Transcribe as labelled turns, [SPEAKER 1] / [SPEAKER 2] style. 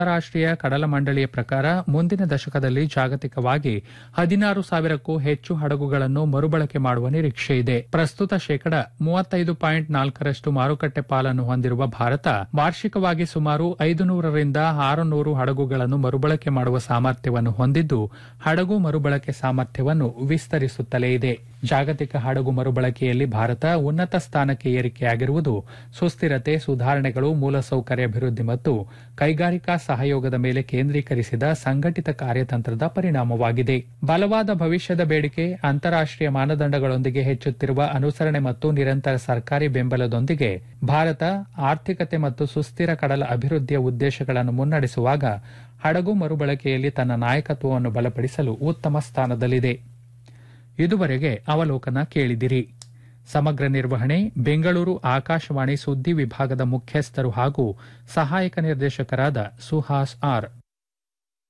[SPEAKER 1] ಅಂತಾರಾಷ್ಟೀಯ ಕಡಲ ಮಂಡಳಿಯ ಪ್ರಕಾರ ಮುಂದಿನ ದಶಕದಲ್ಲಿ ಜಾಗತಿಕವಾಗಿ ಹದಿನಾರು ಸಾವಿರಕ್ಕೂ ಹೆಚ್ಚು ಹಡಗುಗಳನ್ನು ಮರುಬಳಕೆ ಮಾಡುವ ನಿರೀಕ್ಷೆ ಇದೆ ಪ್ರಸ್ತುತ ಶೇಕಡ ಮೂವತ್ತೈದು ಪಾಯಿಂಟ್ ನಾಲ್ಕರಷ್ಟು ಮಾರುಕಟ್ಟೆ ಪಾಲನ್ನು ಹೊಂದಿರುವ ಭಾರತ ವಾರ್ಷಿಕವಾಗಿ ಸುಮಾರು ಐದು ನೂರರಿಂದ ಆರು ನೂರು ಹಡಗುಗಳನ್ನು ಮರುಬಳಕೆ ಮಾಡುವ ಸಾಮರ್ಥ್ಯವನ್ನು ಹೊಂದಿದ್ದು ಹಡಗು ಮರುಬಳಕೆ ಸಾಮರ್ಥ್ಯವನ್ನು ವಿಸ್ತರಿಸುತ್ತಲೇ ಇದೆ ಜಾಗತಿಕ ಹಡಗು ಮರುಬಳಕೆಯಲ್ಲಿ ಭಾರತ ಉನ್ನತ ಸ್ಥಾನಕ್ಕೆ ಏರಿಕೆಯಾಗಿರುವುದು ಸುಸ್ಥಿರತೆ ಸುಧಾರಣೆಗಳು ಮೂಲಸೌಕರ್ಯ ಅಭಿವೃದ್ಧಿ ಮತ್ತು ಕೈಗಾರಿಕಾ ಸಹಯೋಗದ ಮೇಲೆ ಕೇಂದ್ರೀಕರಿಸಿದ ಸಂಘಟಿತ ಕಾರ್ಯತಂತ್ರದ ಪರಿಣಾಮವಾಗಿದೆ ಬಲವಾದ ಭವಿಷ್ಯದ ಬೇಡಿಕೆ ಅಂತಾರಾಷ್ಟೀಯ ಮಾನದಂಡಗಳೊಂದಿಗೆ ಹೆಚ್ಚುತ್ತಿರುವ ಅನುಸರಣೆ ಮತ್ತು ನಿರಂತರ ಸರ್ಕಾರಿ ಬೆಂಬಲದೊಂದಿಗೆ ಭಾರತ ಆರ್ಥಿಕತೆ ಮತ್ತು ಸುಸ್ಥಿರ ಕಡಲ ಅಭಿವೃದ್ಧಿಯ ಉದ್ದೇಶಗಳನ್ನು ಮುನ್ನಡೆಸುವಾಗ ಹಡಗು ಮರುಬಳಕೆಯಲ್ಲಿ ತನ್ನ ನಾಯಕತ್ವವನ್ನು ಬಲಪಡಿಸಲು ಉತ್ತಮ ಸ್ಥಾನದಲ್ಲಿದೆ ಇದುವರೆಗೆ ಅವಲೋಕನ ಕೇಳಿದಿರಿ ಸಮಗ್ರ ನಿರ್ವಹಣೆ ಬೆಂಗಳೂರು ಆಕಾಶವಾಣಿ ಸುದ್ದಿ ವಿಭಾಗದ ಮುಖ್ಯಸ್ಥರು ಹಾಗೂ ಸಹಾಯಕ ನಿರ್ದೇಶಕರಾದ ಸುಹಾಸ್ ಆರ್